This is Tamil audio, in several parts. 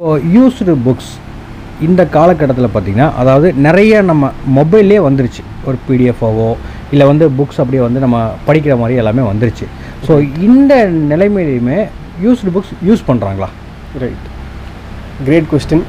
இப்போ யூஸ்டு புக்ஸ் இந்த காலகட்டத்தில் பார்த்திங்கன்னா அதாவது நிறைய நம்ம மொபைல்லே வந்துருச்சு ஒரு பிடிஎஃபாவோ இல்லை வந்து புக்ஸ் அப்படியே வந்து நம்ம படிக்கிற மாதிரி எல்லாமே வந்துருச்சு ஸோ இந்த நிலைமையிலையுமே யூஸ்டு புக்ஸ் யூஸ் பண்ணுறாங்களா right great question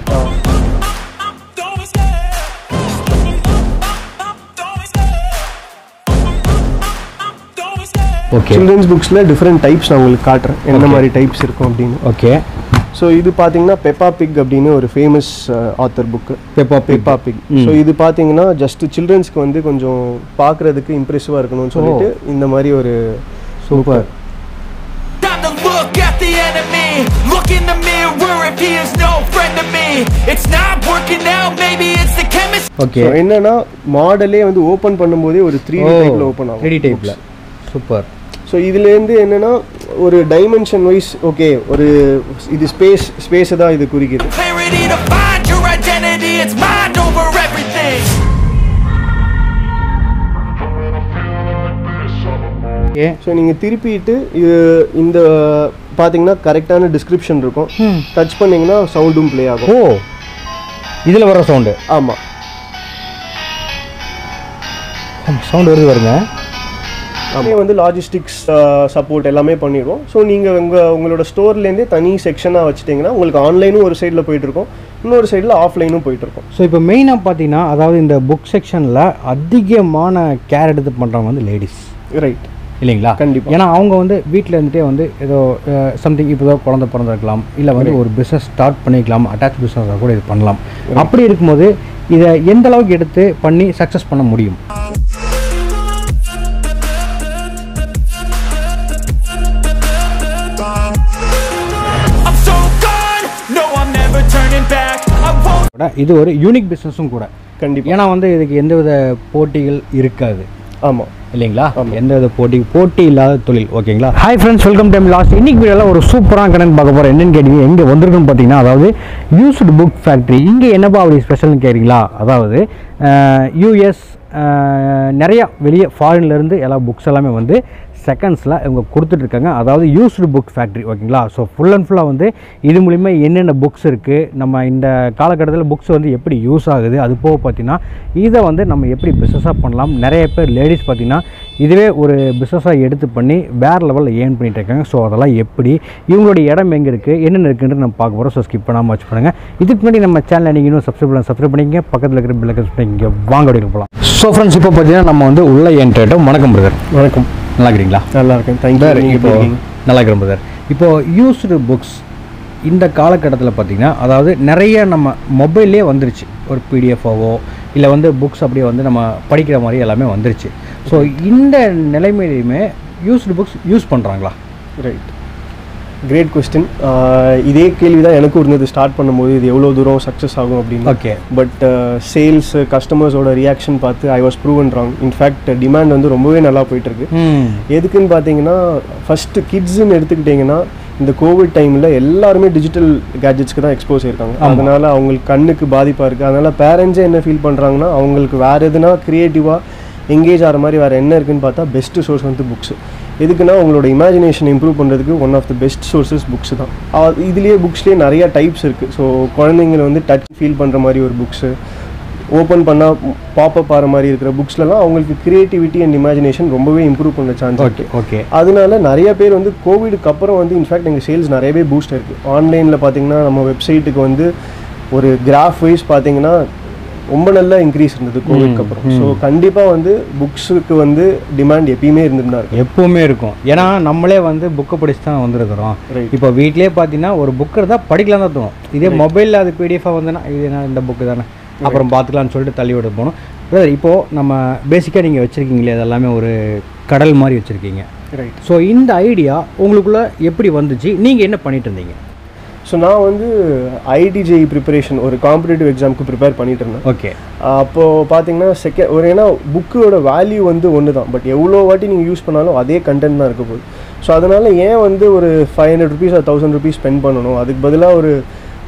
okay children's புக்ஸில் டிஃப்ரெண்ட் டைப்ஸ் நான் உங்களுக்கு காட்டுறேன் என்ன மாதிரி டைப்ஸ் இருக்கும் அப்படின்னு ஓகே ஸோ இது பார்த்தீங்கன்னா பெப்பா பிக் அப்படின்னு ஒரு famous author book Peppa Peppa Pig so இது பார்த்தீங்கன்னா ஜஸ்ட் சில்ட்ரன்ஸ்க்கு வந்து கொஞ்சம் பார்க்குறதுக்கு இம்ப்ரெசிவாக இருக்கணும்னு சொல்லிட்டு இந்த மாதிரி ஒரு super Time to look at the enemy. Look in the mirror if he is no friend to me. It's not working out, maybe it's the chemistry. Okay so என்னன்னா மாடலே வந்து ஓப்பன் பண்ணும்போதே ஒரு த்ரீ டி டைப்பில் ஓப்பன் ஆகும் த்ரீ டைப்பில் சூப்பர் ஸோ இதுலேருந்து என்னன்னா ஒரு டைமென்ஷன் வைஸ் ஓகே ஒரு இது ஸ்பேஸ் ஸ்பேஸை தான் இது குறிக்குது Clarity to find your identity. It's mind over everything. ஏ ஸோ நீங்கள் திருப்பிட்டு இது இந்த பார்த்தீங்கன்னா கரெக்டான டிஸ்கிரிப்ஷன் இருக்கும் டச் பண்ணீங்கன்னா சவுண்டும் ப்ளே ஆகும் ஓ இதில் வர சவுண்டு ஆமாம் சவுண்டு வருது வருங்க அப்படியே வந்து லாஜிஸ்டிக்ஸ் சப்போர்ட் எல்லாமே பண்ணிடுவோம் ஸோ நீங்கள் உங்கள் உங்களோட ஸ்டோர்லேருந்தே தனி செக்ஷனாக வச்சுட்டிங்கன்னா உங்களுக்கு ஆன்லைனும் ஒரு சைடில் போயிட்டுருக்கும் இன்னொரு சைடில் ஆஃப்லைனும் போயிட்டுருக்கும் ஸோ இப்போ மெயினாக பார்த்தீங்கன்னா அதாவது இந்த புக் செக்ஷனில் அதிகமான கேர் எடுத்து பண்ணுறவங்க வந்து லேடிஸ் ரைட் இல்லைங்களா கண்டிப்பா. ஏன்னா அவங்க வந்து வீட்டில் இருந்துட்டே வந்து ஏதோ சம்திங் இப்போ ஏதோ குழந்தை பிறந்திருக்கலாம் இல்லை வந்து ஒரு பிஸ்னஸ் ஸ்டார்ட் பண்ணிக்கலாம் அட்டாச் பிஸ்னஸாக கூட இது பண்ணலாம் அப்படி இருக்கும்போது இதை எந்த அளவுக்கு எடுத்து பண்ணி சக்ஸஸ் பண்ண முடியும் I'm so gone. No, I'm never turning back. I won't. கூட இது ஒரு யூனிக் பிஸ்னஸும் கூட கண்டிப்பாக ஏன்னா வந்து இதுக்கு எந்தவித போட்டிகள் இருக்காது ஆமாம் இல்லைங்களா எந்த வித போட்டி போட்டி இல்லாத தொழில் ஓகேங்களா hi friends welcome time last இன்னைக்கு வீடியோவில் ஒரு சூப்பரான கடன் பார்க்க போகிறோம் என்னன்னு கேட்டீங்க எங்கே வந்திருக்குன்னு பார்த்தீங்கன்னா அதாவது யூஸ்டு புக் ஃபேக்ட்ரி இங்கே என்னப்பா அப்படி ஸ்பெஷல்னு கேட்குறீங்களா அதாவது யூஎஸ் நிறையா வெளியே ஃபாரின்லேருந்து எல்லா புக்ஸ் எல்லாமே வந்து செகண்ட்ஸில் இவங்க கொடுத்துட்ருக்காங்க அதாவது யூஸ்டு புக் ஃபேக்ட்ரி ஓகேங்களா ஸோ ஃபுல் அண்ட் ஃபுல்லாக வந்து இது மூலிமா என்னென்ன புக்ஸ் இருக்குது நம்ம இந்த காலகட்டத்தில் புக்ஸ் வந்து எப்படி யூஸ் ஆகுது அது போக பார்த்தீங்கன்னா இதை வந்து நம்ம எப்படி பிஸ்னஸாக பண்ணலாம் நிறைய பேர் லேடிஸ் பார்த்தீங்கன்னா இதுவே ஒரு பிஸ்னஸாக எடுத்து பண்ணி வேறு லெவலில் ஏர்ன் பண்ணிட்டு இருக்காங்க ஸோ அதெல்லாம் எப்படி இவங்களுடைய இடம் எங்கே இருக்குது என்னென்ன இருக்குன்றது நம்ம பார்க்க போகிறோம் ஸோ ஸ்கிப் பண்ணாமல் வச்சு பண்ணுங்கள் இதுக்கு முன்னாடி நம்ம சேனலை நீங்கள் இன்னும் சப்ஸ்கிரைப் பண்ண சப்ஸ்கிரைப் பண்ணிங்க பக்கத்தில் இருக்கிற பில்லை கட் பண்ணிங்க வாங்க அப்படி போகலாம் ஸோ ஃப்ரெண்ட்ஸ் இப்போ பார்த்தீங்கன்னா நம்ம வந்து உள்ளே ஏன்ட்டோம் வணக்கம் பிரதர் வணக்கம் நல்லா இருக்கிறீங்களா நல்லா இருக்கேன் தேங்க்யூ சார் நீங்கள் இப்போ எப்படி இருக்கீங்க நல்லா இருக்கிறேன் பிரதர் இப்போ யூஸ்டு புக்ஸ் இந்த காலகட்டத்தில் பார்த்தீங்கன்னா அதாவது நிறைய நம்ம மொபைல்லே வந்துருச்சு ஒரு பிடிஎஃபாவோ இல்லை வந்து புக்ஸ் அப்படியே வந்து நம்ம படிக்கிற மாதிரி எல்லாமே வந்துருச்சு ஸோ இந்த நிலைமையிலையுமே யூஸ்டு புக்ஸ் யூஸ் பண்ணுறாங்களா ரைட் கிரேட் கொஸ்டின் இதே கேள்வி தான் எனக்கும் இருந்தது ஸ்டார்ட் பண்ணும்போது இது எவ்வளோ தூரம் சக்ஸஸ் ஆகும் அப்படின்னு ஓகே பட் சேல்ஸ் கஸ்டமர்ஸோட ரியாக்ஷன் பார்த்து I was proven wrong in fact demand வந்து ரொம்பவே நல்லா போயிட்டுருக்கு ம் எதுக்குன்னு பார்த்தீங்கன்னா ஃபஸ்ட்டு கிட்ஸ்ன்னு எடுத்துக்கிட்டிங்கன்னா இந்த கோவிட் டைமில் எல்லாருமே டிஜிட்டல் கேஜெட்ஸ்க்கு தான் எக்ஸ்போஸ் ஆயிருக்காங்க அதனால அவங்களுக்கு கண்ணுக்கு பாதிப்பாக இருக்குது அதனால பேரண்ட்ஸே என்ன ஃபீல் பண்ணுறாங்கன்னா அவங்களுக்கு வேறு எதுனா க்ரியேட்டிவாக எங்கேஜ் ஆகிற மாதிரி வேறு என்ன இருக்குன்னு பார்த்தா பெஸ்ட் சோர்ஸ் வந்து புக்ஸ் எதுக்குன்னா உங்களோட இமேஜினேஷன் இம்ப்ரூவ் பண்ணுறதுக்கு one of the best sources books தான் அ- இதுலேயே புக்ஸ்லேயே நிறைய டைப்ஸ் இருக்குது ஸோ குழந்தைங்களை வந்து டச் ஃபீல் பண்ணுற மாதிரி ஒரு புக்ஸு ஓப்பன் பண்ணால் பாப்பப் ஆகிற மாதிரி இருக்கிற புக்ஸ்லலாம் அவங்களுக்கு கிரியேட்டிவிட்டி அண்ட் இமேஜினேஷன் ரொம்பவே இம்ப்ரூவ் பண்ண சான்ஸ் ஓகே ஓகே அதனால நிறைய பேர் வந்து கோவிடுக்கு அப்புறம் வந்து இன்ஃபேக்ட் எங்கள் சேல்ஸ் நிறையவே பூஸ்ட் இருக்குது ஆன்லைனில் பார்த்தீங்கன்னா நம்ம வெப்சைட்டுக்கு வந்து ஒரு கிராஃப் வைஸ் பார்த்தீங்கன்னா ரொம்ப நல்லா இன்க்ரீஸ் இருந்தது கோவிட்க்கு அப்புறம் ஸோ கண்டிப்பாக வந்து புக்ஸுக்கு வந்து டிமாண்ட் எப்பயுமே இருந்துட்டு தான் இருக்கு எப்பவுமே இருக்கும் ஏன்னா நம்மளே வந்து புக்கை படிச்சு தான் வந்திருக்கிறோம் Right. இப்போ வீட்லயே பார்த்தீங்கன்னா ஒரு புக் இருந்தால் படிக்கலாம் தான் தோணும் இதே மொபைலில் அது பிடிஎஃபாக வந்துன்னா இது என்ன இந்த புக்கு தானே அப்புறம் பார்த்துக்கலாம்னு சொல்லிட்டு தள்ளி விட போகணும் பிரதர் இப்போது நம்ம பேசிக்காக நீங்கள் வச்சுருக்கீங்களே அது எல்லாமே ஒரு கடல் மாதிரி வச்சுருக்கீங்க ரைட் ஸோ இந்த ஐடியா உங்களுக்குள்ளே எப்படி வந்துச்சு நீங்கள் என்ன பண்ணிட்டு இருந்தீங்க ஸோ நான் வந்து ஐடிஜேஇ ப்ரிப்பரேஷன் ஒரு காம்படிட்டிவ் எக்ஸாமுக்கு ப்ரிப்பேர் பண்ணிட்டு இருந்தேன் ஓகே அப்போது பார்த்தீங்கன்னா செகண்ட் ஒரு ஏன்னா புக்கோட வேல்யூ வந்து ஒன்று தான் பட் எவ்வளோ வாட்டி நீங்கள் யூஸ் பண்ணாலும் அதே கண்டென்ட் தான் இருக்க போகுது ஸோ அதனால் ஏன் வந்து ஒரு five hundred rupees thousand rupees spend பண்ணணும் அதுக்கு பதிலாக ஒரு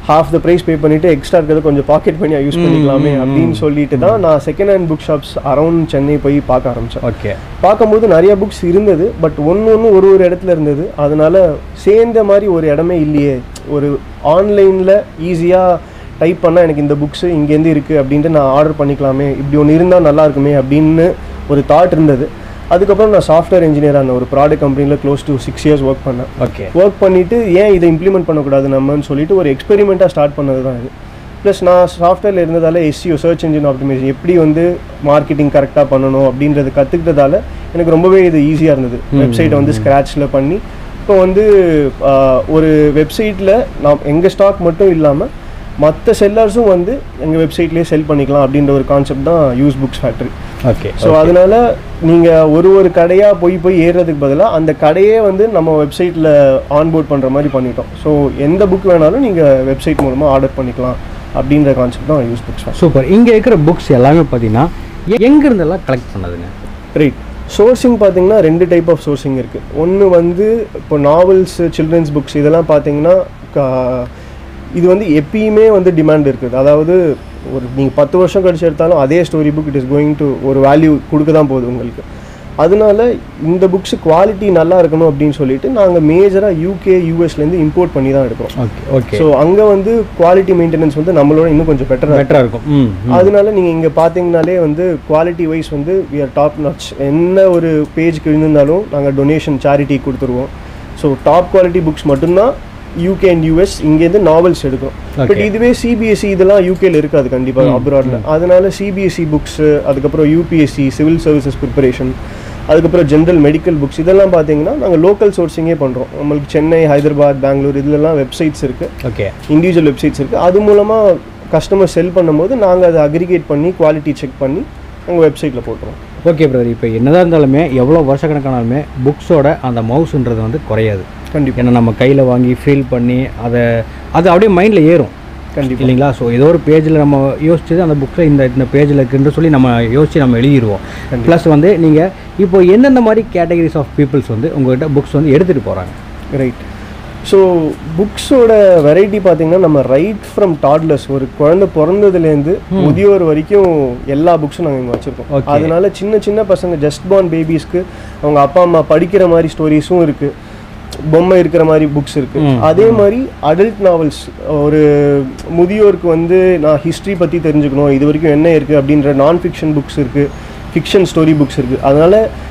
ஹாஃப் த ப்ரைஸ் பே பண்ணிட்டு எக்ஸ்ட்ரா இருக்கிறத கொஞ்சம் பாக்கெட் பண்ணி யூஸ் பண்ணிக்கலாமே அப்படின்னு சொல்லிட்டு தான் நான் second hand book shops around Chennai போய் பார்க்க ஆரம்பித்தேன் ஓகே பார்க்கும்போது நிறைய புக்ஸ் இருந்தது பட் ஒன்று ஒன்று ஒரு ஒரு இடத்துல இருந்தது அதனால சேர்ந்த மாதிரி ஒரு இடமே இல்லையே ஒரு ஆன்லைனில் ஈஸியாக டைப் பண்ணால் எனக்கு இந்த புக்ஸு இங்கேருந்து இருக்குது அப்படின்ட்டு நான் ஆர்டர் பண்ணிக்கலாமே இப்படி ஒன்று இருந்தால் நல்லா இருக்குமே அப்படின்னு ஒரு தாட் இருந்தது அதுக்கப்புறம் நான் சாஃப்ட்வேர் இன்ஜினியரான ஒரு ப்ராடக்ட் கம்பெனியில் close to six years work பண்ணேன் ஓகே ஒர்க் பண்ணிவிட்டு ஏன் இதை இம்ப்ளிமெண்ட் பண்ணக்கூடாது நம்மன்னு சொல்லிட்டு ஒரு எக்ஸ்பெரிமெண்ட்டாக ஸ்டார்ட் பண்ணது தான் இது ப்ளஸ் நான் சாஃப்ட்வேரில் இருந்ததால எஸ்சிஓ சர்ச் இன்ஜின் ஆப்டிமைசேஷன் எப்படி வந்து மார்க்கெட்டிங் கரெக்டாக பண்ணணும் அப்படின்றது கற்றுக்கிட்டதால எனக்கு ரொம்பவே இது ஈஸியாக இருந்தது வெப்சைட்டை வந்து ஸ்க்ராட்சில் பண்ணி இப்போ வந்து ஆஹ், ஒரு வெப்சைட்டில் நாம் எங்கள் ஸ்டாக் மட்டும் இல்லாமல் மற்ற செல்லர்ஸும் வந்து எங்கள் வெப்சைட்லேயே செல் பண்ணிக்கலாம் அப்படின்ற ஒரு கான்செப்ட் தான் use books factory okay so அதனால நீங்கள் ஒரு ஒரு கடையாக போய் போய் ஏறுறதுக்கு பதிலாக அந்த கடையே வந்து நம்ம வெப்சைட்டில் ஆன்போர்ட் பண்ணுற மாதிரி பண்ணிட்டோம் ஸோ எந்த புக் வேணாலும் நீங்கள் வெப்சைட் மூலமாக ஆர்டர் பண்ணிக்கலாம் அப்படின்ற கான்செப்ட் தான் யூஸ் புக்ஸ் சூப்பர் இங்கே இருக்கிற புக்ஸ் எல்லாமே பார்த்தீங்கன்னா எங்கேருந்தெல்லாம் கலெக்ட் பண்ணதுங்க ரைட் சோர்சிங் பார்த்தீங்கன்னா ரெண்டு டைப் ஆஃப் சோர்சிங் இருக்குது ஒன்று வந்து இப்போ நாவல்ஸ் சில்ட்ரன்ஸ் புக்ஸ் இதெல்லாம் பார்த்தீங்கன்னா கா- இது வந்து எப்பயுமே வந்து டிமாண்ட் இருக்குது அதாவது ஒரு நீங்கள் பத்து வருஷம் கழிச்சு எடுத்தாலும் அதே story book it is going to ஒரு வேல்யூ கொடுக்க தான் போகுது உங்களுக்கு அதனால இந்த புக்ஸ் குவாலிட்டி நல்லா இருக்கணும் அப்படின்னு சொல்லிட்டு நாங்கள் மேஜராக யூகே யூஎஸ்லேருந்து இம்போர்ட் பண்ணி தான் எடுக்கிறோம் ஓகே ஓகே ஸோ அங்கே வந்து குவாலிட்டி மெயின்டெனன்ஸ் வந்து நம்மளோட இன்னும் கொஞ்சம் பெட்டராக பெட்டராக இருக்கும் ம் ம். அதனால நீங்கள் இங்கே பார்த்தீங்கனாலே வந்து குவாலிட்டி வைஸ் வந்து we are டாப் நாச் என்ன ஒரு பேஜ்க்கு இருந்தாலும் நாங்கள் டொனேஷன் சேரிட்டி கொடுத்துருவோம் ஸோ டாப் குவாலிட்டி புக்ஸ் மட்டும்தான் யூகே அண்ட் யூஎஸ் இங்கேருந்து நாவல்ஸ் எடுக்கும் பட் Okay. இதுவே சிபிஎஸ்சி இதெல்லாம் யூகேல இருக்காது கண்டிப்பாக அப்ராடில் அதனால சிபிஎஸ்சி புக்ஸு அதுக்கப்புறம் யூபிஎஸ்சி சிவில் சர்வீசஸ் ப்ரிப்பரேஷன் அதுக்கப்புறம் ஜென்ரல் மெடிக்கல் புக்ஸ் இதெல்லாம் பார்த்தீங்கன்னா நாங்கள் லோக்கல் சோர்சிங்கே பண்ணுறோம் நம்மளுக்கு சென்னை ஹைதராபாத் பெங்களூர் இதுலலாம் வெப்சைட்ஸ் இருக்குது ஓகே இண்டிவிஜுவல் வெப்சைட்ஸ் இருக்குது அது மூலமாக கஸ்டமர் செல் பண்ணும்போது நாங்கள் அதை அக்ரிகேட் பண்ணி குவாலிட்டி செக் பண்ணி உங்கள் வெப்சைட்டில் போட்டுருவோம் ஓகே பிரதர் இப்போ என்னதான் இருந்தாலுமே எவ்வளோ வருஷக்கணக்கானாலுமே புக்ஸோட அந்த மவுஸ்ன்றது வந்து குறையாது கண்டிப்பாக ஏன்னா நம்ம கையில் வாங்கி ஃபீல் பண்ணி அதை அது அப்படியே மைண்டில் ஏறும் கண்டிப்பாக இல்லைங்களா ஸோ ஏதோ ஒரு பேஜில் நம்ம யோசிச்சது அந்த புக்கில் இந்த இந்த பேஜில் இருக்குன்னு சொல்லி நம்ம யோசித்து நம்ம எழுதிடுவோம் ப்ளஸ் வந்து நீங்கள் இப்போ எந்தெந்த மாதிரி கேட்டகரிஸ் ஆஃப் பீப்புள்ஸ் வந்து உங்கள்கிட்ட புக்ஸ் வந்து எடுத்துகிட்டு போகிறாங்க ரைட் ஸோ புக்ஸோட வெரைட்டி பார்த்தீங்கன்னா நம்ம ரைட் ஃப்ரம் டாட்லர்ஸ் ஒரு குழந்தை பிறந்ததுலேருந்து முதியோர் வரைக்கும் எல்லா புக்ஸும் நாங்கள் இங்கே வச்சுருக்கோம் Okay. அதனால சின்ன சின்ன பசங்க ஜஸ்ட் பார்ன் பேபிஸ்க்கு அவங்க அப்பா அம்மா படிக்கிற மாதிரி ஸ்டோரிஸும் இருக்குது பொம்மை இருக்கிற மாதிரி புக்ஸ் இருக்கு ம், அதே மாதிரி அடல்ட் நாவல்ஸ் ஒரு முதியோருக்கு வந்து நான் ஹிஸ்ட்ரி பற்றி தெரிஞ்சுக்கணும் இது வரைக்கும் என்ன இருக்குது அப்படின்ற நான் ஃபிக்ஷன் புக்ஸ் இருக்குது ஃபிக்ஷன் ஸ்டோரி புக்ஸ் இருக்குது அதனால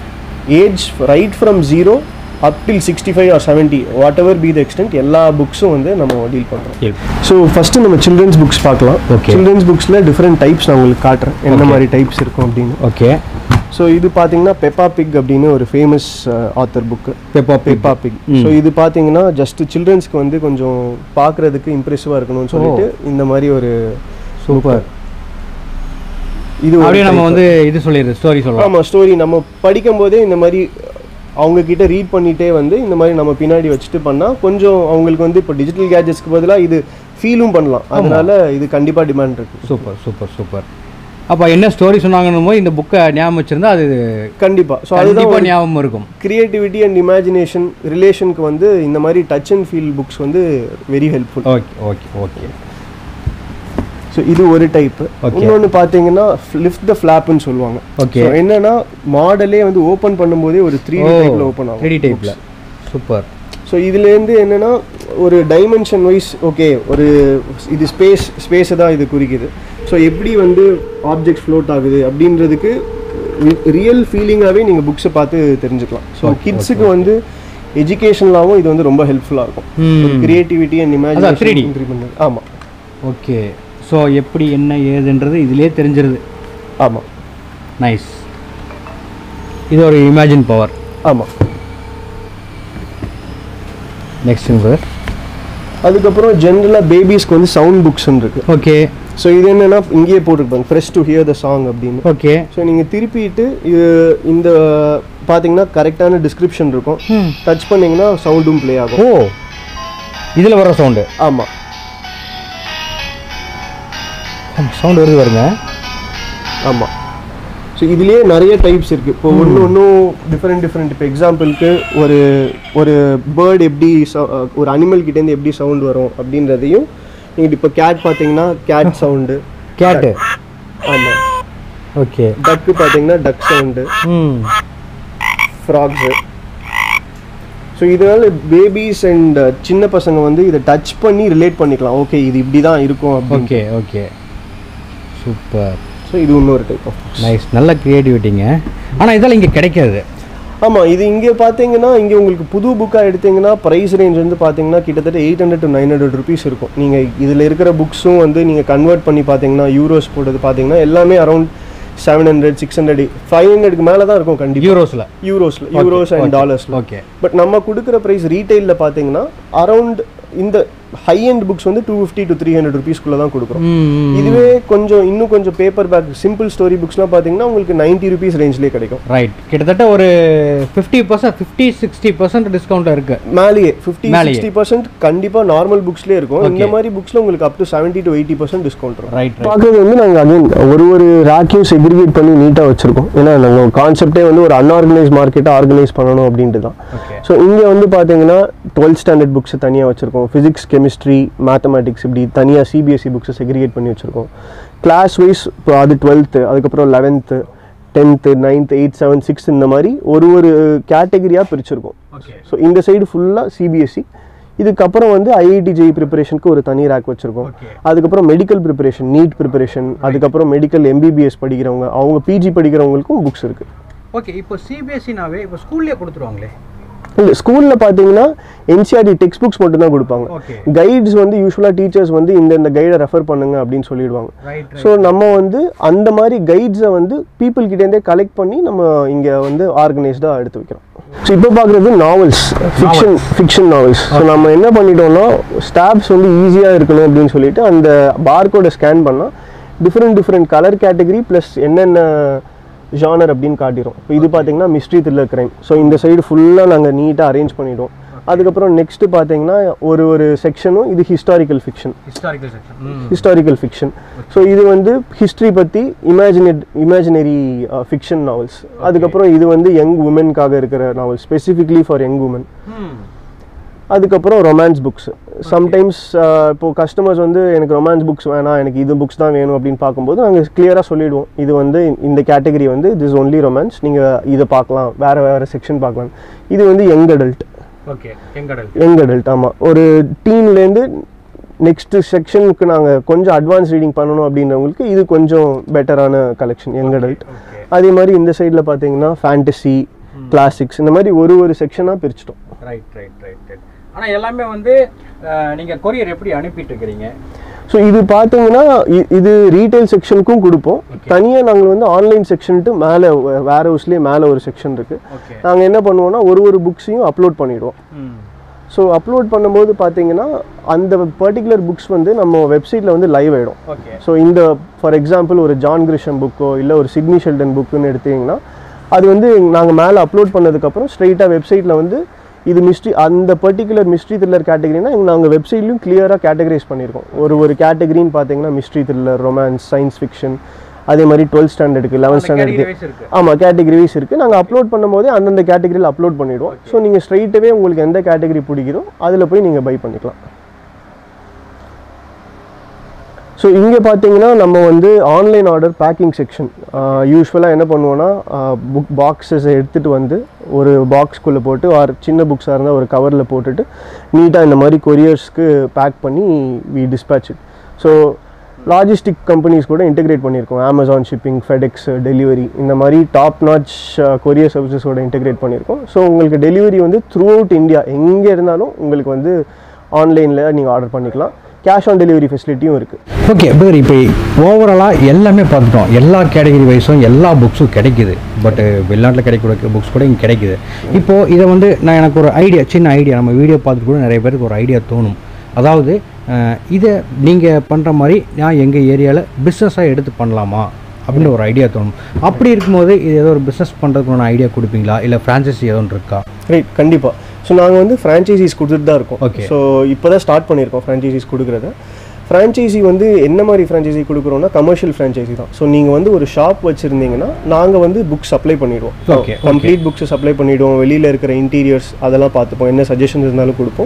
age right from zero up till sixty five or seventy whatever be the extent எல்லா புக்ஸும் வந்து நம்ம டீல் பண்ணுறோம் ஸோ ஃபஸ்ட்டு நம்ம சில்ட்ரன்ஸ் புக்ஸ் பார்க்கலாம் Okay. சில்ட்ரன்ஸ் புக்ஸில் டிஃப்ரெண்ட் டைப்ஸ் நான் உங்களுக்கு காட்டுறேன் என்ன மாதிரி டைப்ஸ் இருக்கும் அப்படின்னு ஓகே ஸோ இது பார்த்தீங்கன்னா பெப்பா பிக் அப்படின்னு ஒரு famous author book Peppa Peppa Pig so இது பார்த்தீங்கன்னா ஜஸ்ட் சில்ட்ரன்ஸ்க்கு வந்து கொஞ்சம் பார்க்குறதுக்கு இம்ப்ரெசிவாக இருக்கணும்னு சொல்லிட்டு இந்த மாதிரி ஒரு சூப்பர் இது ஒரு அப்படியே நம்ம type. வந்து இது சொல்லிடுறது ஸ்டோரி சொல்லலாம் ஆமாம் ஸ்டோரி நம்ம படிக்கும் போதே இந்த மாதிரி அவங்க கிட்ட ரீட் பண்ணிட்டே வந்து இந்த மாதிரி நம்ம பின்னாடி வச்சுட்டு பண்ணால் கொஞ்சம் அவங்களுக்கு வந்து இப்போ டிஜிட்டல் கேஜெட்ஸ்க்கு பதிலாக இது ஃபீலும் பண்ணலாம் அதனால இது கண்டிப்பாக டிமாண்ட் இருக்கு சூப்பர் சூப்பர் சூப்பர் அப்போ என்ன ஸ்டோரி சொன்னாங்கன்னும் போது இந்த புக்கை ஞாபகம் வச்சிருந்தா அது கண்டிப்பாக ஸோ கண்டிப்பாக அதுதான் ஞாபகம் இருக்கும் கிரியேட்டிவிட்டி அண்ட் இமேஜினேஷன் ரிலேஷனுக்கு வந்து இந்த மாதிரி டச் அண்ட் ஃபீல் புக்ஸ் வந்து very helpful okay okay okay so இது ஒரு டைப் Okay. இன்னொன்று பார்த்தீங்கன்னா லிஃப்ட் த ஃப்ளாப்னு சொல்லுவாங்க Okay. So, என்னன்னா மாடலே வந்து ஓப்பன் பண்ணும்போதே ஒரு த்ரீ டி டைப்ல ஓப்பன் ஆகும் த்ரீ டைப்பில் சூப்பர் ஸோ இதுலேருந்து என்னன்னா ஒரு டைமென்ஷன் வைஸ் ஓகே ஒரு இது ஸ்பேஸ் ஸ்பேஸை தான் இது குறிக்குது ஸோ எப்படி வந்து ஆப்ஜெக்ட்ஸ் ஃப்ளோட் ஆகுது அப்படின்றதுக்கு ரியல் ஃபீலிங்காகவே நீங்கள் புக்ஸை பார்த்து தெரிஞ்சுக்கலாம் ஸோ கிட்ஸுக்கு வந்து எஜுகேஷனலாகவும் இது வந்து ரொம்ப ஹெல்ப்ஃபுல்லாக இருக்கும் ம் கிரியேட்டிவிட்டி அண்ட் அதான் 3D. இமேஜினேஷன் இன்க்ரிமெண்ட் ஆமாம் ஓகே ஸோ எப்படி என்ன ஏதுன்றது இதிலே தெரிஞ்சிருது ஆமாம் நைஸ் இது ஒரு இமேஜின் பவர் ஆமாம் நெக்ஸ்ட் சார் அதுக்கப்புறம் ஜென்ரலாக பேபிஸ்க்கு வந்து சவுண்ட் புக்ஸ்ன்னு இருக்கு ஓகே ஸோ இது என்னன்னா இங்கேயே போட்டிருப்பாங்க press to hear the song அப்படின்னு ஓகே ஸோ நீங்கள் திருப்பிட்டு இது இந்த பார்த்தீங்கன்னா கரெக்டான டிஸ்கிரிப்ஷன் இருக்கும் டச் பண்ணீங்கன்னா சவுண்டும் ப்ளே ஆகும் ஓ இதில் வர சவுண்டு ஆமாம் சவுண்ட் வருது வருங்க ஆமாம் ஸோ இதுலேயே நிறைய டைப்ஸ் இருக்குது இப்போ ஒன்று ஒன்றும் டிஃப்ரெண்ட் டிஃப்ரெண்ட் இப்போ எக்ஸாம்பிளுக்கு ஒரு ஒரு பேர்ட் எப்படி sou- ஒரு அனிமல் கிட்டேருந்து எப்படி சவுண்ட் வரும் அப்படின்றதையும் நீங்கள் இப்போ கேட் பார்த்தீங்கன்னா கேட் சவுண்டு கேட்டு ஆமாம் ஓகே டக்கு பார்த்தீங்கன்னா duck sound hmm frogs so இதனால பேபிஸ் அண்ட் சின்ன பசங்க வந்து இதை டச் பண்ணி ரிலேட் பண்ணிக்கலாம் ஓகே இது இப்படி தான் இருக்கும் அப்படின்னு ஓகே ஓகே சூப்பர் ஸோ இது இன்னொரு டைப் ஆஃப் நைஸ் நல்ல க்ரியேட்டிவிட்டிங்க ஆனால் இதெல்லாம் இங்கே கிடைக்காது ஆமாம் இது இங்கே பார்த்தீங்கன்னா இங்கே உங்களுக்கு புது புக்காக எடுத்தீங்கன்னா ப்ரைஸ் ரேஞ்ச் வந்து பார்த்தீங்கன்னா கிட்டத்தட்ட eight hundred to nine hundred rupees இருக்கும் நீங்கள் இதில் இருக்கிற புக்ஸும் வந்து நீங்கள் கன்வெர்ட் பண்ணி பார்த்தீங்கன்னா யூரோஸ் போட்டது பார்த்தீங்கன்னா எல்லாமே around seven hundred six hundred five ஹண்ட்ரட்க்கு மேலே தான் இருக்கும் கண்டிப்பாக யூரோஸில் யூரோஸில் யூரோஸ் அண்ட் டாலர்ஸில் ஓகே பட் நம்ம கொடுக்குற ப்ரைஸ் ரீட்டைலில் பார்த்தீங்கன்னா அரௌண்ட் இந்த ஹை end புக்ஸ் வந்து two fifty to three hundred ருபீஸ்க்குள்ளே தான் கொடுக்குறோம் இதுவே கொஞ்சம் இன்னும் கொஞ்சம் பேப்பர் பேக் சிம்பிள் ஸ்டோரி புக்ஸ்லாம் பார்த்தீங்கன்னா உங்களுக்கு நைன்ட்டி ருபீஸ் ரேஞ்ச்லேயே கிடைக்கும் ரைட் கிட்டத்தட்ட ஒரு fifty percent fifty sixty percent discount இருக்கு மேலேயே ஃபிஃப்டி மேலேயே. சிக்ஸ்டி பர்சன்ட் கண்டிப்பாக நார்மல் புக்ஸ்லேயே இருக்கும் இந்த மாதிரி புக்ஸில் உங்களுக்கு up to seventy to eighty percent discount இருக்கும் ரைட் ரைட் பார்க்குறது வந்து நாங்கள் அகைன் ஒரு ஒரு ரேக்கையும் செக்ரிகேட் பண்ணி நீட்டாக வச்சுருக்கோம் ஏன்னா நாங்கள் கான்செப்டே வந்து ஒரு அன்ஆர்கனைஸ் மார்க்கெட்டை ஆர்கனைஸ் பண்ணணும் அப்படின்ட்டு தான் ஓகே ஸோ இங்கே வந்து பார்த்தீங்கன்னா டுவெல்த் ஸ்டாண்டர்ட் புக்ஸ் தனியாக வச்சுருக்கோம் ஃபிசிக்ஸ் கெமிஸ்ட்ரி மேத்தமேட்டிக்ஸ் இப்படி தனியாக சிபிஎஸ்சி புக்ஸை செக்ரிகேட் பண்ணி வச்சுருக்கோம் கிளாஸ் வைஸ் இப்போ அது டுவெல்த்து அதுக்கப்புறம் eleventh tenth ninth eight seven six இந்த மாதிரி ஒரு ஒரு கேட்டகரியாக பிரிச்சிருக்கோம் ஓகே ஸோ இந்த சைடு ஃபுல்லாக சிபிஎஸ்சி இதுக்கப்புறம் வந்து ஐஐடி ஜெய் ப்ரிப்பரேஷனுக்கு ஒரு தனி ரேக் வச்சுருக்கோம் Okay. அதுக்கப்புறம் மெடிக்கல் ப்ரிப்பரேஷன் நீட் ப்ரிப்பரேஷன் அதுக்கப்புறம் மெடிக்கல் எம்பிபிஎஸ் படிக்கிறவங்க அவங்க பிஜி படிக்கிறவங்களுக்கும் புக்ஸ் இருக்குது ஓகே இப்போ சிபிஎஸ்சினாவே இப்போ ஸ்கூல்லேயே கொடுத்துருவாங்களே இல்லை ஸ்கூலில் பார்த்தீங்கன்னா என்சிஆர்டி டெக்ஸ்ட் புக்ஸ் மட்டும் தான் கொடுப்பாங்க ஓகே கைட்ஸ் வந்து யூஸ்வலாக டீச்சர்ஸ் வந்து இந்த இந்த கைடை ரெஃபர் பண்ணுங்க அப்படின்னு சொல்லிடுவாங்க ரைட் ஸோ நம்ம வந்து அந்த மாதிரி கைட்ஸை வந்து people கிட்டேருந்தே கலெக்ட் பண்ணி நம்ம இங்கே வந்து ஆர்கனைஸ்டாக எடுத்து வைக்கிறோம் ஸோ இப்போ பார்க்குறது novels fiction fiction novels so நம்ம என்ன பண்ணிட்டோம்னா ஸ்டாப்ஸ் வந்து ஈஸியாக இருக்கணும் அப்படின்னு சொல்லிட்டு அந்த பார்கோடை ஸ்கேன் பண்ணால் different different colour category plus என்னென்ன ஜானர் அப்படின்னு காட்டிடும் இப்போ இது பார்த்தீங்கன்னா மிஸ்ட்ரி த்ரில்லர் கிரைம் ஸோ இந்த சைடு ஃபுல்லாக நாங்கள் நீட்டாக அரேஞ்ச் பண்ணிடுவோம் அதுக்கப்புறம் நெக்ஸ்ட்டு பார்த்தீங்கன்னா ஒரு ஒரு செக்ஷனும் இது historical fiction historical section historical fiction so இது வந்து ஹிஸ்ட்ரி பற்றி இமேஜினேட் இமேஜினரி ஃபிக்ஷன் நாவல்ஸ் அதுக்கப்புறம் இது வந்து யங் உமனுக்காக இருக்கிற நாவல் ஸ்பெசிஃபிக்லி ஃபார் யங் உமன் அதுக்கப்புறம் ரொமான்ஸ் புக்ஸ் சம்டைம்ஸ் இப்போ கஸ்டமர்ஸ் வந்து எனக்கு ரொமான்ஸ் புக்ஸ் வேணாம் எனக்கு இது புக்ஸ் தான் வேணும் அப்படின்னு பார்க்கும்போது நாங்கள் கிளியராக சொல்லிடுவோம் இது வந்து இந்த கேட்டகரி வந்து திஸ் ஒன்லி ரொமான்ஸ் நீங்கள் இதை பார்க்கலாம் வேறு வேறு செக்ஷன் பார்க்கலாம் இது வந்து யங் அடல்ட் ஓகே எங்கடல் யங் அடல்ட் ஆமாம் ஒரு டீன்லேருந்து நெக்ஸ்ட் செக்ஷனுக்கு நாங்கள் கொஞ்சம் அட்வான்ஸ் ரீடிங் பண்ணணும் அப்படின்றவங்களுக்கு இது கொஞ்சம் பெட்டரான கலெக்ஷன் யங் அடல்ட் ஓகே அதே மாதிரி இந்த சைடில் பார்த்தீங்கன்னா ஃபேண்டசி கிளாசிக்ஸ் இந்த மாதிரி ஒரு ஒரு செக்ஷனாக பிரிச்சிட்டோம் ரைட் ரைட் ரைட் ரைட் ஆனால் எல்லாமே வந்து நீங்கள் கொரியர் எப்படி அனுப்பிட்டு இருக்கிறீங்க ஸோ இது பார்த்தீங்கன்னா இ- இது ரீட்டைல் செக்ஷனுக்கும் கொடுப்போம் தனியாக நாங்கள் வந்து ஆன்லைன் செக்ஷன்ட்டு மேலே வேர் ஹவுஸ்லேயே மேலே ஒரு செக்ஷன் இருக்குது ஓகே நாங்கள் என்ன பண்ணுவோம்னா ஒரு ஒரு புக்ஸையும் அப்லோட் பண்ணிடுவோம் ம் ஸோ அப்லோட் பண்ணும்போது பார்த்தீங்கன்னா அந்த பர்டிகுலர் புக்ஸ் வந்து நம்ம வெப்சைட்டில் வந்து லைவ் ஆகிடும் ஓகே ஸோ இந்த ஃபார் எக்ஸாம்பிள் ஒரு ஜான் கிரிஷம் புக்கோ இல்லை ஒரு சிட்னி ஷெல்டன் புக்குன்னு எடுத்தீங்கன்னா அது வந்து நாங்கள் மேலே அப்லோட் பண்ணதுக்கப்புறம் ஸ்ட்ரைட்டாக வெப்சைட்டில் வந்து இது மிஸ்ட்ரி அந்த பர்டிகுலர் மிஸ்ட்ரி த்ரில்லர் கேட்டகரினா நாங்கள் வெப்சைட்லையும் கிளியராக கேட்டகரைஸ் பண்ணியிருக்கோம் ஒரு ஒரு கேட்டகரின்னு பார்த்தீங்கன்னா mystery thriller romance science fiction அதே மாதிரி டுவெல்த் ஸ்டாண்டர்டுக்கு லெவன்த் ஸ்டாண்டர்டுக்கு வைஸ் இருக்கு ஆமாம் கேட்டகரி வைஸ் இருக்குது நாங்கள் அப்லோட் பண்ணும்போதே அந்தந்த கேட்டகரியில் அப்லோட் பண்ணிவிடுவோம் ஸோ நீங்கள் ஸ்ட்ரைட்டாகவே உங்களுக்கு எந்த கேட்டகரி பிடிக்கிறோ அதில் போய் நீங்கள் பை பண்ணிக்கலாம் ஸோ இங்கே பார்த்தீங்கன்னா நம்ம வந்து ஆன்லைன் ஆர்டர் பேக்கிங் செக்ஷன் யூஸ்வலாக என்ன பண்ணுவோன்னா புக் பாக்ஸஸை எடுத்துகிட்டு வந்து ஒரு பாக்ஸ்குள்ளே போட்டு ஆர் சின்ன புக்ஸாக இருந்தால் ஒரு கவரில் போட்டுட்டு நீட்டாக இந்த மாதிரி கொரியர்ஸ்க்கு பேக் பண்ணி we dispatch so logistic companies கூட இன்டெகிரேட் பண்ணியிருக்கோம் அமேசான் ஷிப்பிங் ஃபெடெக்ஸ் டெலிவரி இந்த மாதிரி டாப் நாச் கொரியர் சர்வீசஸோட இன்டெகிரேட் பண்ணியிருக்கோம் ஸோ உங்களுக்கு டெலிவரி வந்து த்ரூ அவுட் இந்தியா எங்கே இருந்தாலும் உங்களுக்கு வந்து ஆன்லைனில் நீங்கள் ஆர்டர் பண்ணிக்கலாம் கேஷ் ஆன் டெலிவரி ஃபெசிலிட்டியும் இருக்குது ஓகே பிரதர் இப்போ ஓவராலாக எல்லாமே பார்த்துட்டோம் எல்லா கேட்டகரி வைஸும் எல்லா புக்ஸும் கிடைக்குது பட் வெளிநாட்டில் கிடைக்கக்கூடிய புக்ஸ் கூட இங்கே கிடைக்குது இப்போது இதை வந்து நான் எனக்கு ஒரு ஐடியா சின்ன ஐடியா நம்ம வீடியோ பார்த்துட்டு கூட நிறைய பேருக்கு ஒரு ஐடியா தோணும் அதாவது அஹ், இதை நீங்கள் பண்ணுற மாதிரி நான் எங்கள் ஏரியாவில் பிஸ்னஸாக எடுத்து பண்ணலாமா அப்படின்னு ஒரு ஐடியா தோணும் அப்படி இருக்கும்போது இது ஏதோ ஒரு பிஸ்னஸ் பண்ணுறதுக்கான ஐடியா கொடுப்பீங்களா இல்லை ஃப்ரான்ச்சைசி ஏதோ ஒன்று இருக்கா ரைட் கண்டிப்பாக ஸோ நாங்கள் வந்து ஃப்ரான்ச்சைசிஸ் கொடுத்துட்டு தான் இருக்கோம் Okay. ஸோ இப்போ தான் ஸ்டார்ட் பண்ணியிருக்கோம் ஃப்ரான்ச்சைசிஸ் கொடுக்குறத ஃப்ரான்ச்சைசி வந்து என்ன மாதிரி ஃப்ரான்ச்சைசி கொடுக்குறோம்னா கமர்ஷியல் ஃப்ரான்ச்சைசி தான் ஸோ நீங்கள் வந்து ஒரு ஷாப் வச்சுருந்தீங்கன்னா நாங்கள் வந்து புக் சப்ளை பண்ணிடுவோம் Okay, கம்ப்ளீட் புக்ஸ் சப்ளை பண்ணிவிடுவோம் வெளியில் இருக்கிற இன்டீரியர்ஸ் அதெல்லாம் பார்த்துப்போம் என்ன சஜஷன்ஸ் இருந்தாலும் கொடுப்போம்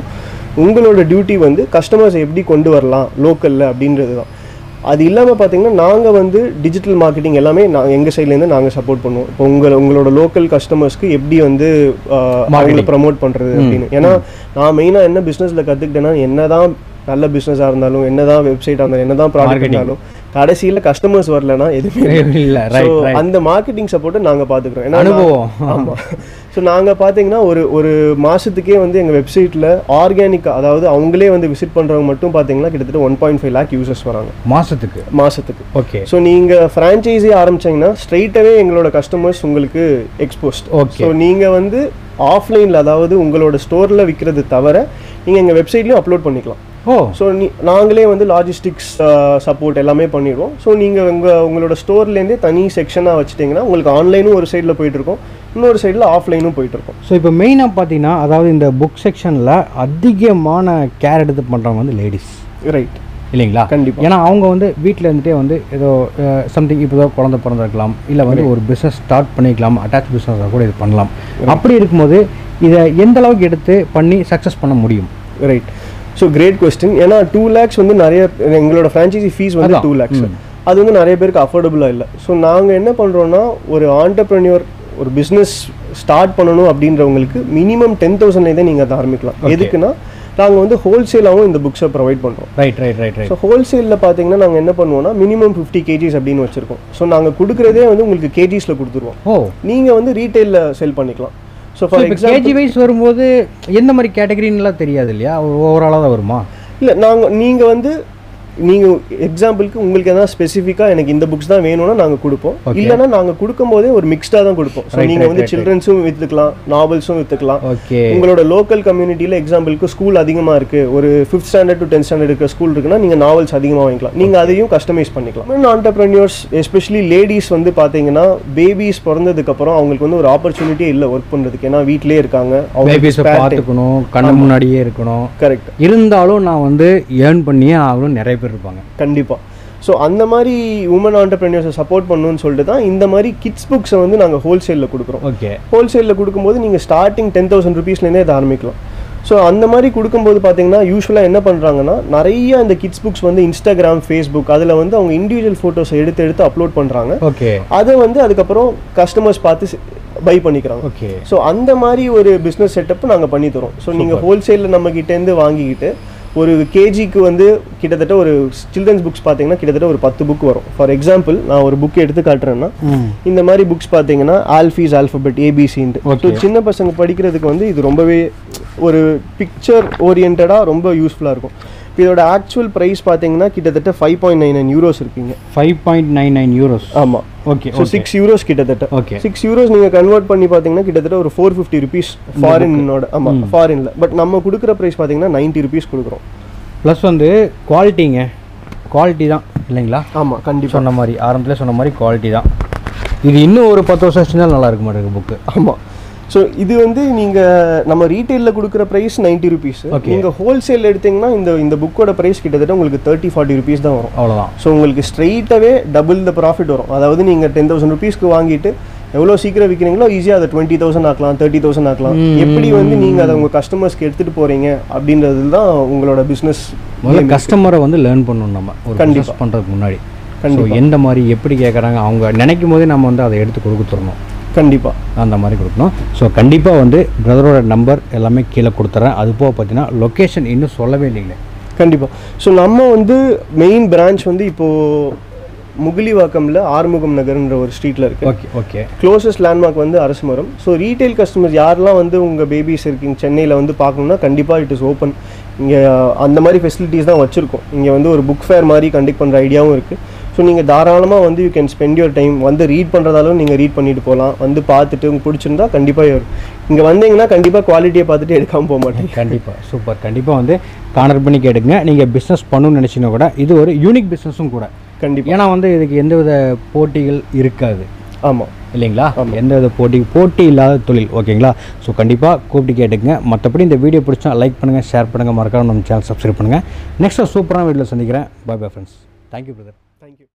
உங்களோட டியூட்டி வந்து கஸ்டமர்ஸ் எப்படி கொண்டு வரலாம் லோக்கலில் அப்படின்றது தான் அது இல்லாமல் பார்த்தீங்கன்னா நாங்கள் வந்து டிஜிட்டல் மார்க்கெட்டிங் எல்லாமே நான் எங்கள் சைட்லேருந்து நாங்கள் சப்போர்ட் பண்ணுவோம் இப்போ உங்கள் உங்களோட லோக்கல் கஸ்டமர்ஸ்க்கு எப்படி வந்து ஆஹ், அவங்களை ப்ரமோட் பண்ணுறது அப்படின்னு ஏன்னா நான் மெயினாக என்ன பிஸ்னஸில் கற்றுக்கிட்டேன்னா என்னதான் நல்ல பிஸ்னஸாக இருந்தாலும் என்னதான் வெப்சைட்டாக இருந்தாலும் என்னதான் ப்ராடக்ட் இருந்தாலும் கடைசியில் கஸ்டமர்ஸ் வரலன்னா எதுவுமே இல்லை. இல்ல So, ரைட் ரைட் அந்த மார்க்கெட்டிங் சப்போர்ட்டை நாங்கள் பார்த்துக்குறோம் ஏன்னா அனுபவம். நான்- ஆமா ஸோ நாங்கள் பார்த்தீங்கன்னா ஒரு ஒரு மாதத்துக்கே வந்து எங்கள் வெப்சைட்டில் ஆர்கானிக்காக அதாவது அவங்களே வந்து விசிட் பண்ணுறவங்க மட்டும் பார்த்தீங்கன்னா கிட்டத்தட்ட one point five lakh users வராங்க மாசத்துக்கு மாதத்துக்கு ஓகே ஸோ நீங்கள் ஃப்ரான்ச்சைஸி ஆரம்பிச்சீங்கன்னா ஸ்ட்ரைட்டாகவே எங்களோட கஸ்டமர்ஸ் உங்களுக்கு எக்ஸ்போஸ்ட் Okay. ஸோ நீங்கள் வந்து ஆஃப்லைனில் அதாவது உங்களோட ஸ்டோரில் விற்கிறது தவிர நீங்கள் எங்கள் வெப்சைட்லேயும் அப்லோட் பண்ணிக்கலாம் ஓ ஸோ நீ நாங்களே வந்து லாஜிஸ்டிக்ஸ் சப்போர்ட் எல்லாமே பண்ணிடுவோம் ஸோ நீங்கள் உங்கள் உங்களோட ஸ்டோர்லேருந்தே தனி செக்ஷனாக வச்சுட்டிங்கன்னா உங்களுக்கு ஆன்லைனும் ஒரு சைடில் போயிட்டு இருக்கும் இன்னொரு சைடில் ஆஃப்லைனும் போயிட்டு இருக்கும் ஸோ இப்போ மெயினாக பார்த்தீங்கன்னா அதாவது இந்த புக் செக்ஷனில் அதிகமான கேர் எடுத்து பண்ணுறவங்க வந்து லேடிஸ் ரைட் இல்லைங்களா கண்டிப்பா. ஏன்னா அவங்க வந்து வீட்டில் இருந்துட்டே வந்து ஏதோ சம்திங் இப்போ தான் குழந்தை பிறந்திருக்கலாம் இல்லை வந்து ஒரு பிஸ்னஸ் ஸ்டார்ட் பண்ணிக்கலாம் அட்டாச் பிஸ்னஸாக கூட இது பண்ணலாம் அப்படி இருக்கும்போது இதை எந்த அளவுக்கு எடுத்து பண்ணி சக்ஸஸ் பண்ண முடியும் ரைட் ஸோ கிரேட் கொஸ்டின் ஏன்னா டூ லேக்ஸ் வந்து நிறைய எங்களோட ஃப்ரான்ச்சைசி ஃபீஸ் வந்து அதான். டூ லேக்ஸ் அது வந்து நிறைய பேருக்கு அஃபோர்டபுளாக இல்லை ஸோ நாங்கள் என்ன பண்ணுறோன்னா ஒரு ஆண்டர்ப்ரனியூர் ஒரு பிஸ்னஸ் ஸ்டார்ட் பண்ணணும் அப்படின்றவங்களுக்கு மினிமம் டென் தௌசண்ட்லேருந்தே நீங்கள் அதை ஆரம்பிக்கலாம் எதுக்குன்னா நாங்கள் வந்து ஹோல்சேலாகவும் இந்த புக்ஸை ப்ரொவைட் பண்ணுறோம் right right right right so ஹோல்சேலில் பார்த்தீங்கன்னா நாங்கள் என்ன பண்ணுவோம்னா மினிமம் ஃபிஃப்டி கேஜிஸ் அப்படின்னு வச்சுருக்கோம் ஸோ நாங்கள் கொடுக்குறதே வந்து உங்களுக்கு கேஜிஸில் கொடுத்துருவோம் ஓ நீங்கள் வந்து ரீட்டெயிலில் செல் பண்ணிக்கலாம் ஸோ ஸோ ஃபார் இப்போ எக்ஸாம்பிள் கேஜி வைஸ் வரும்போது எந்த மாதிரி கேட்டகரின்லாம் தெரியாது இல்லையா ஒரு ஓவராலாக தான் வருமா இல்லை நாங்கள் நீங்கள் வந்து நீங்கள் எக்ஸாம்பிளுக்கு உங்களுக்கு எதாவது ஸ்பெசிஃபிக்காக எனக்கு இந்த புக்ஸ் தான் வேணும்னா நாங்கள் கொடுப்போம் Okay. இல்லைன்னா நாங்கள் கொடுக்கும்போதே ஒரு மிக்ஸ்டாக தான் கொடுப்போம் ஸோ Right, நீங்கள் right, வந்து right, சில்ட்ரன்ஸும் விற்றுக்கலாம் நாவல்ஸும் விற்றுக்கலாம் ஓகே உங்களோட லோக்கல் கம்யூனிட்டியில் எக்ஸாம்பிளுக்கு ஸ்கூல் அதிகமாக இருக்குது ஒரு fifth standard to tenth standard இருக்கிற ஸ்கூல் இருக்குன்னா நீங்கள் நாவல்ஸ் அதிகமாக வாங்கிக்கலாம் நீங்கள் அதையும் கஸ்டமைஸ் பண்ணிக்கலாம் ஆண்டர்பிரனியர்ஸ் எஸ்பெஷலி லேடிஸ் வந்து பார்த்தீங்கன்னா பேபிஸ் பிறந்ததுக்கப்புறம் அவங்களுக்கு வந்து ஒரு ஆப்பர்ச்சுனிட்டியே இல்லை ஒர்க் பண்ணுறதுக்கு ஏன்னா வீட்டிலே இருக்காங்க பேபிஸை பார்த்துக்கணும் கண்ணு முன்னாடியே இருக்கணும் கரெக்ட் இருந்தாலும் நான் வந்து ஏர்ன் பண்ணியே ஆகணும் நிறைய பேர் இருப்பாங்க கண்டிப்பாக ஸோ அந்த மாதிரி உமன் ஆண்டர்பிரினியர்ஸை சப்போர்ட் பண்ணணும்னு சொல்லிட்டு தான் இந்த மாதிரி கிட்ஸ் புக்ஸை வந்து நாங்கள் ஹோல்சேலில் கொடுக்குறோம் ஓகே ஹோல்சேலில் கொடுக்கும்போது நீங்கள் ஸ்டார்டிங் டென் தௌசண்ட் ருபீஸ்லேருந்தே இதை ஆரம்பிக்கலாம் ஸோ அந்த மாதிரி கொடுக்கும்போது பார்த்தீங்கன்னா யூஸ்வலாக என்ன பண்ணுறாங்கன்னா நிறைய இந்த கிட்ஸ் புக்ஸ் வந்து இன்ஸ்டாகிராம் ஃபேஸ்புக் அதில் வந்து அவங்க இண்டிவிஜுவல் ஃபோட்டோஸை எடுத்து எடுத்து அப்லோட் பண்ணுறாங்க ஓகே அதை வந்து அதுக்கப்புறம் கஸ்டமர்ஸ் பார்த்து பை பண்ணிக்கிறாங்க ஓகே ஸோ அந்த மாதிரி ஒரு பிஸ்னஸ் செட்டப் நாங்கள் பண்ணி தரோம் ஸோ நீங்கள் ஹோல்சேலில் நம்ம கிட்டேருந்து வாங்கிக்கிட்டு ஒரு கேஜிக்கு வந்து கிட்டத்தட்ட ஒரு சில்ட்ரன்ஸ் புக்ஸ் பார்த்தீங்கன்னா கிட்டத்தட்ட ஒரு பத்து புக் வரும் ஃபார் எக்ஸாம்பிள் நான் ஒரு புக் எடுத்து காட்டுறேன்னா ம் இந்த மாதிரி புக்ஸ் பார்த்தீங்கன்னா ஆல்ஃபீஸ் ஆல்ஃபபெட் ஏபிசின்ட்டு ஸோ Okay. சின்ன பசங்க படிக்கிறதுக்கு வந்து இது ரொம்பவே ஒரு பிக்சர் ஓரியன்டாக ரொம்ப யூஸ்ஃபுல்லாக இருக்கும் இப்போ இதோட ஆக்சுவல் ப்ரைஸ் பார்த்தீங்கன்னா கிட்டத்தட்ட five point nine nine euros இருக்குங்க five point nine nine euros ஆமாம் ஓகே ஸோ சிக்ஸ் யூரோஸ் கிட்டத்தட்ட ஓகே சிக்ஸ் யூரோஸ் நீங்கள் கன்வெர்ட் பண்ணி பார்த்தீங்கன்னா கிட்டத்தட்ட ஒரு ஃபோர் ஃபிஃப்டி ருபீஸ் ஃபாரினோட ஆமாம் ஃபாரினில் பட் நம்ம கொடுக்குற ப்ரைஸ் பார்த்தீங்கன்னா நைன்ட்டி ருபீஸ் கொடுக்குறோம் ப்ளஸ் வந்து குவாலிட்டிங்க குவாலிட்டி தான் இல்லைங்களா ஆமாம் கண்டிப்பாக சொன்ன மாதிரி ஆரம்பத்தில் சொன்ன மாதிரி குவாலிட்டி தான் இது இன்னும் ஒரு பத்து வருஷம் வச்சுருந்தாலும் நல்லா இருக்க மாட்டேங்குது புக்கு ஆமாம் ஸோ இது வந்து நீங்கள் நம்ம ரீட்டெயிலில் கொடுக்குற ப்ரைஸ் நைன்ட்டி ருபீஸ் Okay. நீங்கள் ஹோல்சேல் எடுத்தீங்கன்னா இந்த இந்த புக்கோட ப்ரைஸ் கிட்டத்தட்ட உங்களுக்கு தேர்ட்டி ஃபார்ட்டி ருபீஸ் தான் வரும் அவ்வளோதான் ஸோ உங்களுக்கு ஸ்ட்ரெயிட்டாகவே டபுள் த ப்ராஃபிட் வரும் அதாவது நீங்கள் டென் தௌசண்ட் ருபீஸ்க்கு வாங்கிட்டு எவ்வளோ சீக்கிரம் விற்கிறீங்களோ ஈஸியாக அதை டுவெண்ட்டி தௌசண்ட் ஆக்கலாம் தேர்ட்டி தௌசண்ட் ஆக்கலாம் எப்படி வந்து நீங்கள் அதை உங்கள் கஸ்டமர்ஸ்க்கு எடுத்துகிட்டு போகிறீங்க அப்படின்றது தான் உங்களோட பிஸ்னஸ் முதல்ல கஸ்டமரை வந்து லேர்ன் பண்ணணும் நம்ம ஒரு கண்டிப்பா. பிஸ்னஸ் பண்ணுறதுக்கு முன்னாடி ஸோ கண்டிப்பா. எந்த மாதிரி எப்படி கேட்குறாங்க அவங்க நினைக்கும் போதே நம்ம வந்து அதை எடுத்து கொடுத்துடணும் கண்டிப்பாக அந்த மாதிரி கொடுக்கணும் ஸோ கண்டிப்பாக வந்து பிரதரோட நம்பர் எல்லாமே கீழே கொடுத்துறேன் அது போக பார்த்தீங்கன்னா லொக்கேஷன் இன்னும் சொல்லவே இல்லைங்களே கண்டிப்பாக ஸோ நம்ம வந்து மெயின் பிரான்ச் வந்து இப்போது முகிலிவாக்கம்ல ஆறுமுகம் நகர்ன்ற ஒரு ஸ்ட்ரீட்டில் இருக்குது ஓகே ஓகே க்ளோசஸ்ட் லேண்ட்மார்க் வந்து அரசுமரம் ஸோ ரீட்டைல் கஸ்டமர்ஸ் யாரெல்லாம் வந்து உங்கள் பேபிஸ் இருக்கீங்க சென்னையில் வந்து பார்க்கணுன்னா கண்டிப்பாக இட் இஸ் ஓப்பன் இங்கே அந்த மாதிரி ஃபெசிலிட்டிஸ் தான் வச்சுருக்கோம் இங்கே வந்து ஒரு புக் ஃபேர் மாதிரி கண்டக்ட் பண்ணுற ஐடியாவும் இருக்குது ஸோ நீங்கள் தாராளமாக வந்து you can spend your time வந்து ரீட் பண்ணுறதாலும் நீங்கள் ரீட் பண்ணிட்டு போகலாம் வந்து பார்த்துட்டு உங்களுக்கு பிடிச்சிருந்தா கண்டிப்பாக இங்கே வந்தீங்கன்னா கண்டிப்பாக குவாலிட்டியை பார்த்துட்டு எடுக்காமல் போக மாட்டேன் கண்டிப்பாக சூப்பர் கண்டிப்பாக வந்து கார்னர் பண்ணி கேட்டுங்க நீங்கள் பிஸ்னஸ் பண்ணணும்னு நினச்சிங்கன்னா கூட இது ஒரு யூனிக் பிஸ்னஸும் கூட கண்டிப்பாக ஏன்னா வந்து இதுக்கு எந்தவித போட்டிகள் இருக்காது ஆமாம் இல்லைங்களா எந்தவித போட்டி போட்டி இல்லாத தொழில் ஓகேங்களா ஸோ கண்டிப்பாக கூப்பிட்டு கேட்டுங்க மற்றபடி இந்த வீடியோ பிடிச்சா லைக் பண்ணுங்கள் ஷேர் பண்ணுங்கள் மறக்காம நம்ம சேனல் சப்ஸ்கிரைப் பண்ணுங்கள் நெக்ஸ்ட்டு சூப்பரான வீடியோவில் சந்திக்கிறேன் bye bye friends thank you brother thank you